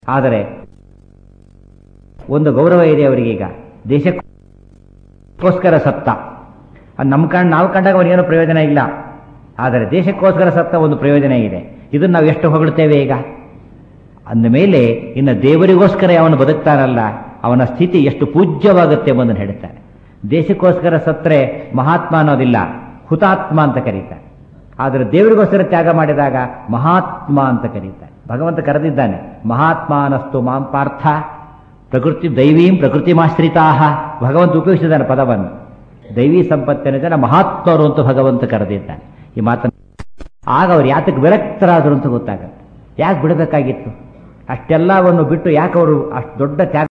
ಆದರೆ ಒಂದು ಗೌರವ ಇದೆ ಅವರಿಗೀಗ ದೇಶಕ್ಕೋಸ್ಕರ ಸತ್ತ ಅದು ನಮ್ಮ ಕಂಡು ನಾವು ಕಂಡಾಗ ಅವನಿಗೇನು ಪ್ರಯೋಜನ ಇಲ್ಲ ಆದರೆ ದೇಶಕ್ಕೋಸ್ಕರ ಸತ್ತ ಒಂದು ಪ್ರಯೋಜನ ಇದೆ ಇದನ್ನು ನಾವು ಎಷ್ಟು ಹೊಗಳ್ತೇವೆ ಈಗ ಅಂದ ಮೇಲೆ ಇನ್ನು ದೇವರಿಗೋಸ್ಕರ ಅವನು ಬದುಕ್ತಾನಲ್ಲ ಅವನ ಸ್ಥಿತಿ ಎಷ್ಟು ಪೂಜ್ಯವಾಗುತ್ತೆ ಎಂಬುದನ್ನು ಹೇಳ್ತಾರೆ ದೇಶಕ್ಕೋಸ್ಕರ ಸತ್ತರೆ ಮಹಾತ್ಮ ಅನ್ನೋದಿಲ್ಲ ಹುತಾತ್ಮ ಅಂತ ಕರೀತಾರೆ ಆದರೆ ದೇವರಿಗೋಸ್ಕರ ತ್ಯಾಗ ಮಾಡಿದಾಗ ಮಹಾತ್ಮ ಅಂತ ಕರೀತಾರೆ ಭಗವಂತ ಕರೆದಿದ್ದಾನೆ ಮಹಾತ್ಮಾನಸ್ತು ಮಾಂ ಪಾರ್ಥ ಪ್ರಕೃತಿ ದೈವೀಂ ಪ್ರಕೃತಿಮಾಶ್ರಿತಾಹ ಭಗವಂತ ಉಪಯೋಗಿಸಿದ್ದಾನೆ ಪದವನ್ನು ದೈವಿ ಸಂಪತ್ತಿನ ಜನ ಮಹಾತ್ಮರು ಅಂತ ಭಗವಂತ ಕರೆದಿದ್ದಾನೆ ಈ ಮಾತನ್ನು ಆಗ ಅವ್ರು ಯಾತಕ್ಕೆ ವಿರಕ್ತರಾದರು ಅಂತ ಗೊತ್ತಾಗತ್ತೆ ಯಾಕೆ ಬಿಡಬೇಕಾಗಿತ್ತು ಅಷ್ಟೆಲ್ಲವನ್ನು ಬಿಟ್ಟು ಯಾಕೆ ಅವರು ಅಷ್ಟು ದೊಡ್ಡ ತ್ಯಾಗ